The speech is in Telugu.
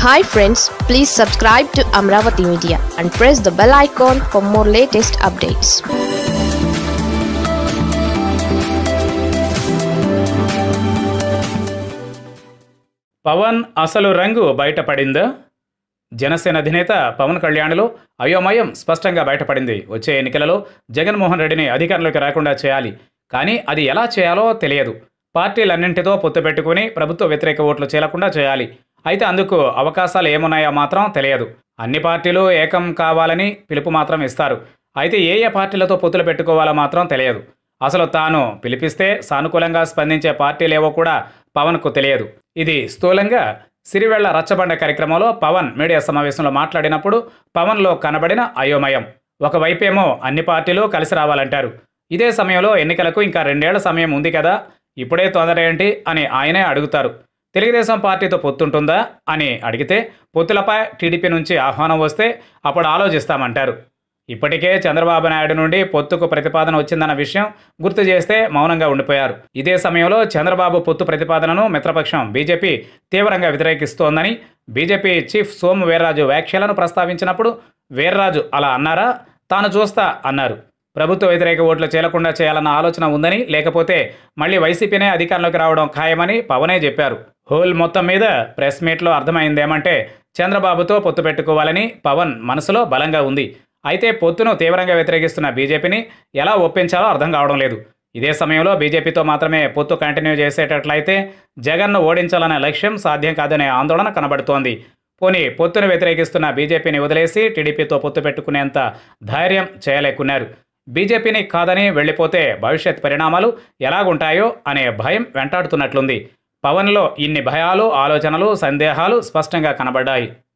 hi friends please subscribe to Amaravati media and press the bell icon for more latest updates Pawan అసలు రంగు బయటపడిందా జనసేన అధినేత పవన్ కళ్యాణ్లో అయోమయం స్పష్టంగా బయటపడింది వచ్చే ఎన్నికలలో జగన్మోహన్ రెడ్డిని అధికారంలోకి రాకుండా చేయాలి కానీ అది ఎలా చేయాలో తెలియదు పార్టీలన్నింటితో పొత్తు పెట్టుకుని ప్రభుత్వ వ్యతిరేక ఓట్లు చేలకుండా చేయాలి అయితే అందుకు అవకాశాలు ఏమున్నాయో మాత్రం తెలియదు అన్ని పార్టీలు ఏకం కావాలని పిలుపు మాత్రం ఇస్తారు అయితే ఏ ఏ పార్టీలతో పొత్తులు పెట్టుకోవాలో మాత్రం తెలియదు అసలు తాను పిలిపిస్తే సానుకూలంగా స్పందించే పార్టీలేవో కూడా పవన్కు తెలియదు ఇది స్థూలంగా సిరివెళ్ల రచ్చబండ కార్యక్రమంలో పవన్ మీడియా సమావేశంలో మాట్లాడినప్పుడు పవన్లో కనబడిన అయోమయం ఒకవైపేమో అన్ని పార్టీలు కలిసి రావాలంటారు ఇదే సమయంలో ఎన్నికలకు ఇంకా రెండేళ్ల సమయం ఉంది కదా ఇప్పుడే తొందర ఏంటి అని ఆయనే అడుగుతారు తెలుగుదేశం పార్టీతో పొత్తుంటుందా అని అడిగితే పొత్తులపై టీడీపీ నుంచి ఆహ్వానం వస్తే అప్పుడు ఆలోచిస్తామంటారు ఇప్పటికే చంద్రబాబు నాయుడు నుండి పొత్తుకు ప్రతిపాదన వచ్చిందన్న విషయం గుర్తు చేస్తే మౌనంగా ఉండిపోయారు ఇదే సమయంలో చంద్రబాబు పొత్తు ప్రతిపాదనను మిత్రపక్షం బీజేపీ తీవ్రంగా వ్యతిరేకిస్తోందని బీజేపీ చీఫ్ సోము వీర్రాజు వ్యాఖ్యలను ప్రస్తావించినప్పుడు వీర్రాజు అలా అన్నారా తాను చూస్తా అన్నారు ప్రభుత్వ వ్యతిరేక ఓట్లు చేలకుండా చేయాలన్న ఆలోచన ఉందని లేకపోతే మళ్ళీ వైసీపీనే అధికారంలోకి రావడం ఖాయమని పవనే చెప్పారు హోల్ మొత్తం మీద ప్రెస్ మీట్లో అర్థమైందేమంటే చంద్రబాబుతో పొత్తు పెట్టుకోవాలని పవన్ మనసులో బలంగా ఉంది అయితే పొత్తును తీవ్రంగా వ్యతిరేకిస్తున్న బీజేపీని ఎలా ఒప్పించాలో అర్థం కావడం లేదు ఇదే సమయంలో బీజేపీతో మాత్రమే పొత్తు కంటిన్యూ చేసేటట్లయితే జగన్ను ఓడించాలనే లక్ష్యం సాధ్యం కాదనే ఆందోళన కనబడుతోంది పోనీ పొత్తును వ్యతిరేకిస్తున్న బీజేపీని వదిలేసి టీడీపీతో పొత్తు పెట్టుకునేంత ధైర్యం చేయలేకున్నారు బీజేపీని కాదని వెళ్ళిపోతే భవిష్యత్ పరిణామాలు ఎలాగుంటాయో అనే భయం వెంటాడుతున్నట్లుంది పవన్లో ఇన్ని భయాలు ఆలోచనలు సందేహాలు స్పష్టంగా కనబడ్డాయి